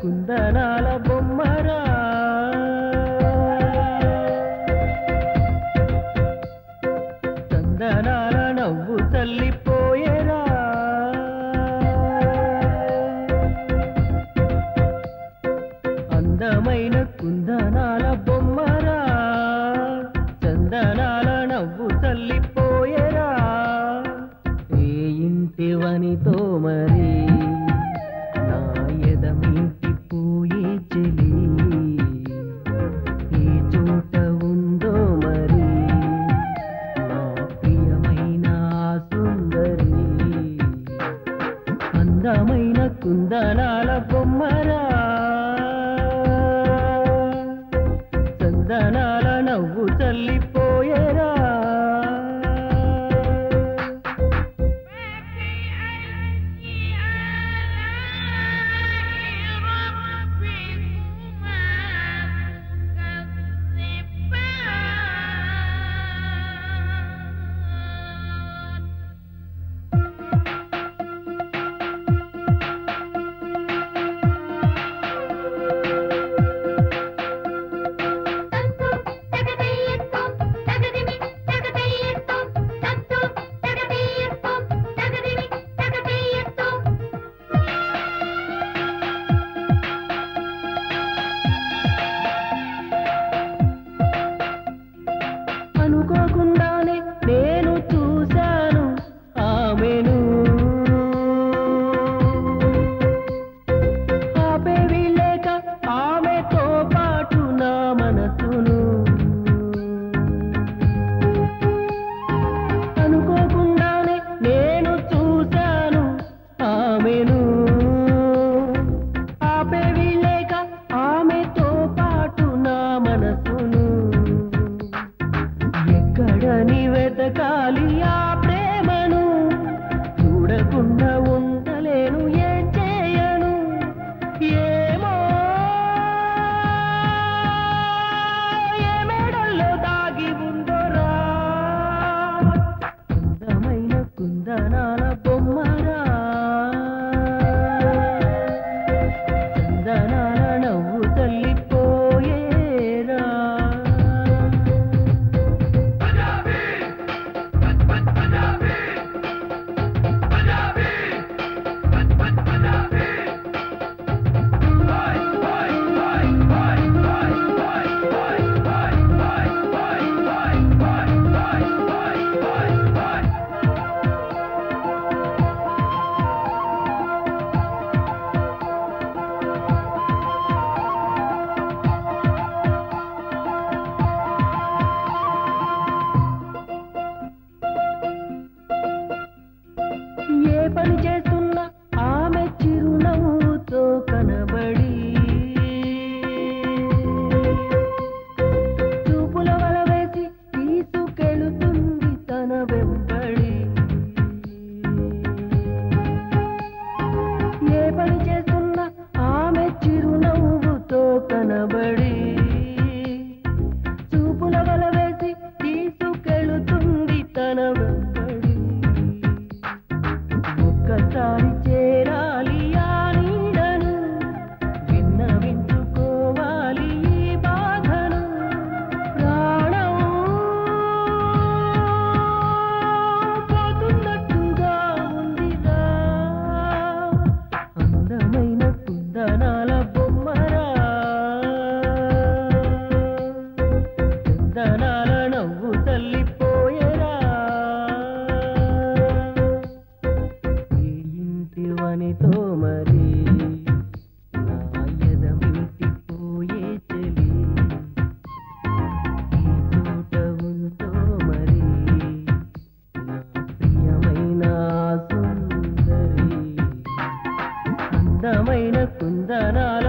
కుందనాల బొమ్మరా చందనాల నవ్వు తల్లిపోయేరా అందమైన కుందనాల బొమ్మరా చందనాల నవ్వు తల్లిపోయేరా ఏ ఇంటి వనితో మరి నా ఎదమింటి పోయే చెలి ఏ చోట ఉందో మరి నా ప్రియమైన ఆ సుందరి అందమైన కుందనాల బొమ్మరా చందనాల నవ్వు చల్లిపోయేరా అనుకోకుండానే నేను చూశాను ఆమెను ఆపేవి లేక ఆమెతో పాటు నా మనసును అనుకోకుండానే నేను చూశాను ఆమెను ఆపేవి లేక ఆమెతో పాటు నా మనసును ఎక్కడని వెతకాలి ఆ ప్రేమను చూడకుండా ఉండలేను ఏం చేయను ఏమో ఏ మేడల్లో దాగి ఉందోరా అందమైన కుందనాల బొమ్మరా చందనాల నవ్వు తల్లిపోయేరా ఏ పని చేస్తున్నా ఆమె చిరునవ్వుతో కనబడి చూపుల వల వేసి తీసుకెళుతుంది తన వెంబడి ఏ పని చేస్తున్నా ఆమె చిరునవ్వుతో కనబడి చూపుల వల వేసి తీసుకెళుతుంది తన వెంబడి ఒక్కసారి చేరాలి ఆ నీడను విన్నవించుకోవాలి ఈ బాధను ప్రాణం పోతున్నట్టుగా ఉందిగా అందమైన కుందనాల బొమ్మరా చందనాల నవ్వు తల్లిపోయేరా ఈ ఇంటి వనితో మరి నా ఎదమిటి పోయే చెలి ఈ చోట ఉందో మరి నా ప్రియమైన ఆ సుందరి అందమైన కుందనాల